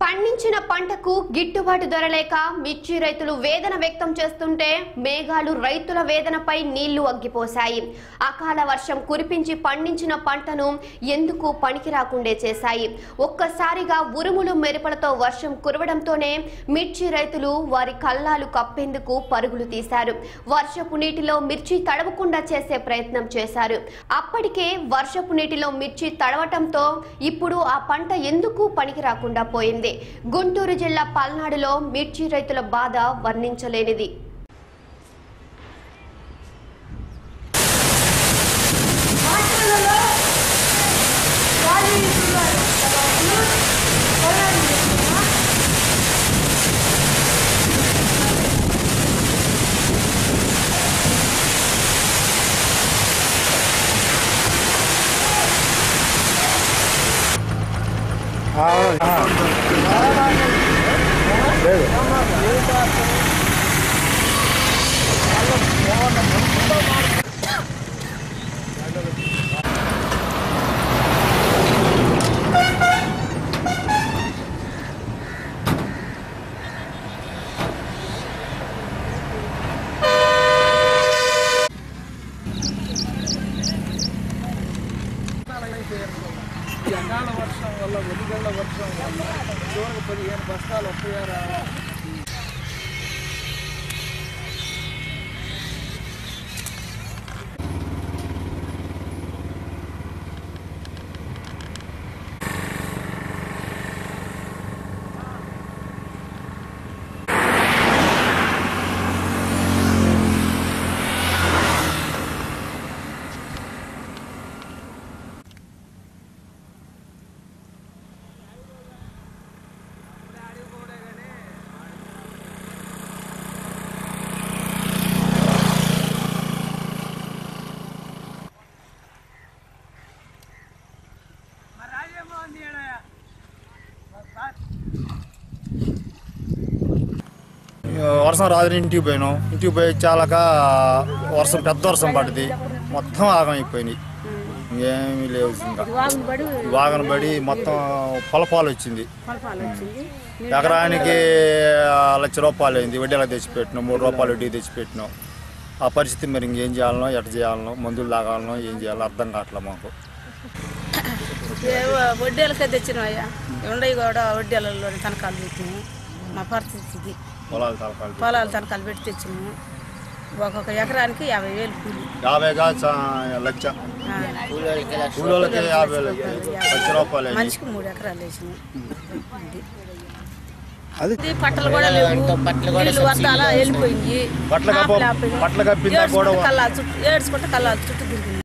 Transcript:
పండించిన పంటకు గిట్టుబాటు ధర లేక మిర్చి రైతులు వేదన వ్యక్తం చేస్తుంటే మేఘాలు రైతుల వేదనపై నీళ్లు అగ్గిపోశాయి అకాల వర్షం కురిపించి పండించిన పంటను ఎందుకు పనికి రాకుండే చేశాయి ఒక్కసారిగా ఉరుములు మెరుపులతో వర్షం కురవడంతోనే మిర్చి రైతులు వారి కల్లాలు కప్పేందుకు పరుగులు తీశారు వర్షపు నీటిలో మిర్చి తడవకుండా చేసే ప్రయత్నం చేశారు అప్పటికే వర్షపు నీటిలో మిర్చి తడవటంతో ఇప్పుడు ఆ పంట ఎందుకు పనికి రాకుండా పోయింది గుంటూరు జిల్లా పల్నాడులో మిర్చి రైతుల బాధ వర్ణించలేనిది లేదు ఈ అకాల వర్షం వల్ల వెలుగళ్ళ వర్షం వల్ల చివరికి పదిహేను బస్తాలు వస్తాయారా వర్షం రాత్రి ఇంటికి పోయినాం ఇంటికి పోయి చాలక వర్షం పెద్ద వర్షం పడింది మొత్తం ఆగమైపోయినాయి ఇంకేమీ లేవు ఇంకా వాగన పడి మొత్తం పొలపాలు వచ్చింది ఎకరానికి లక్ష రూపాయలు అయింది వడ్డీలా తెచ్చిపెట్టినాం మూడు రూపాయలు వడ్డీ తెచ్చిపెట్టినాం ఆ పరిస్థితి మరి ఇంకేం చేయాలనో ఎట్ట చేయాలనో మందులు తాగాలనో ఏం చేయాలో అర్థం కావట్లే మాకు ఏవో వడ్డీలకే తెచ్చినాయ్యా ఉండయి కూడా వడ్డీలలో తనఖాలు పెట్టినాము మా పరిస్థితి ఇది పొలాలు తలకాలు పొలాలు తనఖాలు పెట్టి తెచ్చినాము ఒక్కొక్క ఎకరానికి యాభై వేలు కూలి యాభై కాదు చా- లక్ష ఆ, కూలోళ్ళకి యాభై లక్ష లక్ష రూపాయలు అయింది. మనిషికి మూడు ఎకరాలు వేసినాము అది ఇది పట్టలు కూడా లేవు నీళ్ళు వద్ద అలా వెళ్ళిపోయింది పట్ల కప్ప- పట్ల కప్పిందా కూడా కల్లా చుట్టూ ఏడ్చుకుంటే కల్లా చుట్టూ తిరిగింది